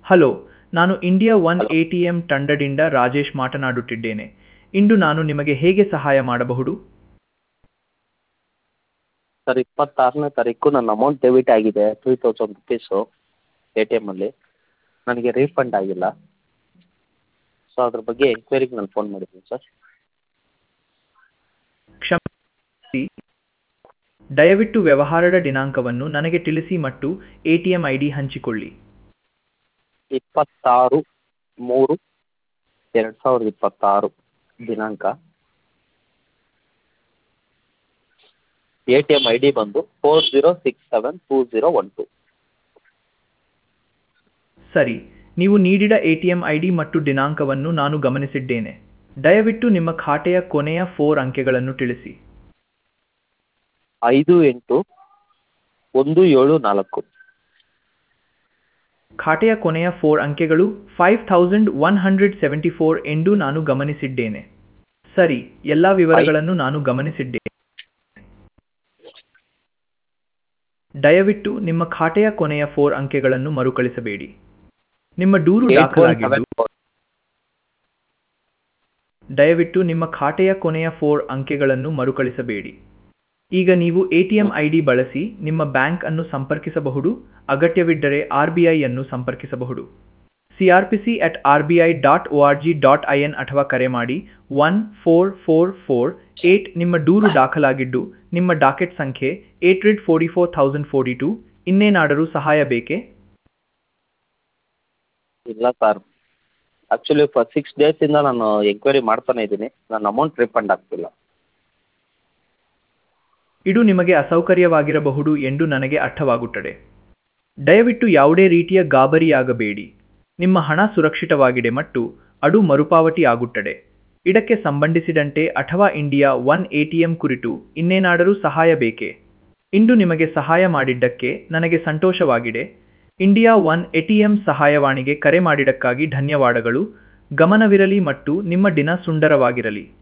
hello ನಾನು India one A T M ತಂಡದಿಂದ ರಾಜೇಶ್ ಮಾತನಾಡುತ್ತಿದ್ದೇನೆ ಇಂದು ನಾನು ನಿಮಗೆ ಹೇಗೆ ಸಹಾಯ ಮಾಡಬಹುದು ಸರ್ ಇಪ್ಪತ್ತಾರನೇ ತಾರೀಕು ನನ್ನ ಅಮೌಂಟ್ ಡೆಬಿಟ್ ಆಗಿದೆ three thousand rupees A T ಎಮ್ಮಲ್ಲಿ ನನಗೆ ರೀಫಂಡ್ ಆಗಿಲ್ಲ ಸೊ ಅದ್ರ ಬಗ್ಗೆ ಎಂಕ್ವೈರಿಗೆ ನಾನು ಫೋನ್ ಮಾಡಿದ್ದೀನಿ ಸರ್ ಕ್ಷಮಿಸಿ ದಯವಿಟ್ಟು ವ್ಯವಹಾರದ ದಿನಾಂಕವನ್ನು ನನಗೆ ತಿಳಿಸಿ ಮತ್ತು A T M I D ಹಂಚಿಕೊಳ್ಳಿ ಇಪ್ಪತ್ತಾರು ಮೂರು ಎರಡು ಸಾವಿರದ ಇಪ್ಪತ್ತಾರು ದಿನಾಂಕ A T M I D ಬಂದು four zero six seven two zero one two ಸರಿ ನೀವು ನೀಡಿದ A T M I D ಮತ್ತು ದಿನಾಂಕವನ್ನು ನಾನು ಗಮನಿಸಿದ್ದೇನೆ ದಯವಿಟ್ಟು ನಿಮ್ಮ ಖಾತೆಯ ಕೊನೆಯ ಫೋರ್ ಅಂಕೆಗಳನ್ನು ತಿಳಿಸಿ ಐದು ಎಂಟು ಒಂದು ಏಳು ನಾಲ್ಕು ಖಾತೆಯ ಕೊನೆಯ ಫೋರ್ ಅಂಕೆಗಳು five thousand one hundred seventy four ಎಂದು ನಾನು ಗಮನಿಸಿದ್ದೇನೆ ಸರಿ ಎಲ್ಲ ವಿವರಗಳನ್ನು ನಾನು ಗಮನಿಸಿದ್ದೇನೆ ದಯವಿಟ್ಟು ನಿಮ್ಮ ಖಾತೆಯ ಕೊನೆಯ ಫೋರ್ ಅಂಕೆಗಳನ್ನು ಮರುಕಳಿಸಬೇಡಿ ನಿಮ್ಮ ದೂರು ಏಟ್ ಒನ್ ದಾಖಲಾಗಿದ್ದು ಸೆವೆನ್ ಫೋರ್ ದಯವಿಟ್ಟು ನಿಮ್ಮ ಖಾತೆಯ ಕೊನೆಯ ಫೋರ್ ಅಂಕೆಗಳನ್ನು ಮರುಕಳಿಸಬೇಡಿ ಈಗ ನೀವು A T M I D ಬಳಸಿ ನಿಮ್ಮ ಬ್ಯಾಂಕ್ ಅನ್ನು ಸಂಪರ್ಕಿಸಬಹುದು ಅಗತ್ಯವಿದ್ದರೆ ಆರ್ ಬಿ ಐಯನ್ನು ಸಂಪರ್ಕಿಸಬಹುದು C R P C at R B I dot O R G dot I N ಅಥವಾ ಕರೆ ಮಾಡಿ one four four four eight ನಿಮ್ಮ ದೂರು ದಾಖಲಾಗಿದ್ದು ನಿಮ್ಮ ಡಾಕೆಟ್ ಸಂಖ್ಯೆ ಏಟ್ ರಿಡ್ forty four thousand forty two ಇನ್ನೇನಾದರೂ ಸಹಾಯ ಬೇಕೇ ಇಲ್ಲ ಸರ್ ಆ್ಯಕ್ಚುಲಿ ಫ ಸಿಕ್ಸ್ ಡೇಸಿಂದ ನಾನು ಎಂಕ್ವೈರಿ ಮಾಡ್ತಾನೆ ಇದ್ದೀನಿ ನನ್ನ ಅಮೌಂಟ್ ರೀಫಂಡ್ ಆಗ್ತಿಲ್ಲ ಇದು ನಿಮಗೆ ಅಸೌಕರ್ಯವಾಗಿರಬಹುದು ಎಂದು ನನಗೆ ಅರ್ಥವಾಗುತ್ತದೆ ದಯವಿಟ್ಟು ಯಾವುದೇ ರೀತಿಯ ಗಾಬರಿಯಾಗಬೇಡಿ ನಿಮ್ಮ ಹಣ ಸುರಕ್ಷಿತವಾಗಿದೆ ಮತ್ತು ಅದು ಮರುಪಾವತಿ ಆಗುತ್ತದೆ ಇದಕ್ಕೆ ಸಂಬಂಧಿಸಿದಂತೆ ಅಥವಾ ಇಂಡಿಯಾ ಒನ್ ಎಟಿಎಂ ಕುರಿತು ಇನ್ನೇನಾದರೂ ಸಹಾಯ ಬೇಕೇ ಇಂದು ನಿಮಗೆ ಸಹಾಯ ಮಾಡಿದ್ದಕ್ಕೆ ನನಗೆ ಸಂತೋಷವಾಗಿದೆ ಇಂಡಿಯಾ ಒನ್ ಎಟಿಎಂ ಸಹಾಯವಾಣಿಗೆ ಕರೆ ಮಾಡಿದ್ದಕ್ಕಾಗಿ ಧನ್ಯವಾದಗಳು ಗಮನವಿರಲಿ ಮತ್ತು ನಿಮ್ಮ ದಿನ ಸುಂದರವಾಗಿರಲಿ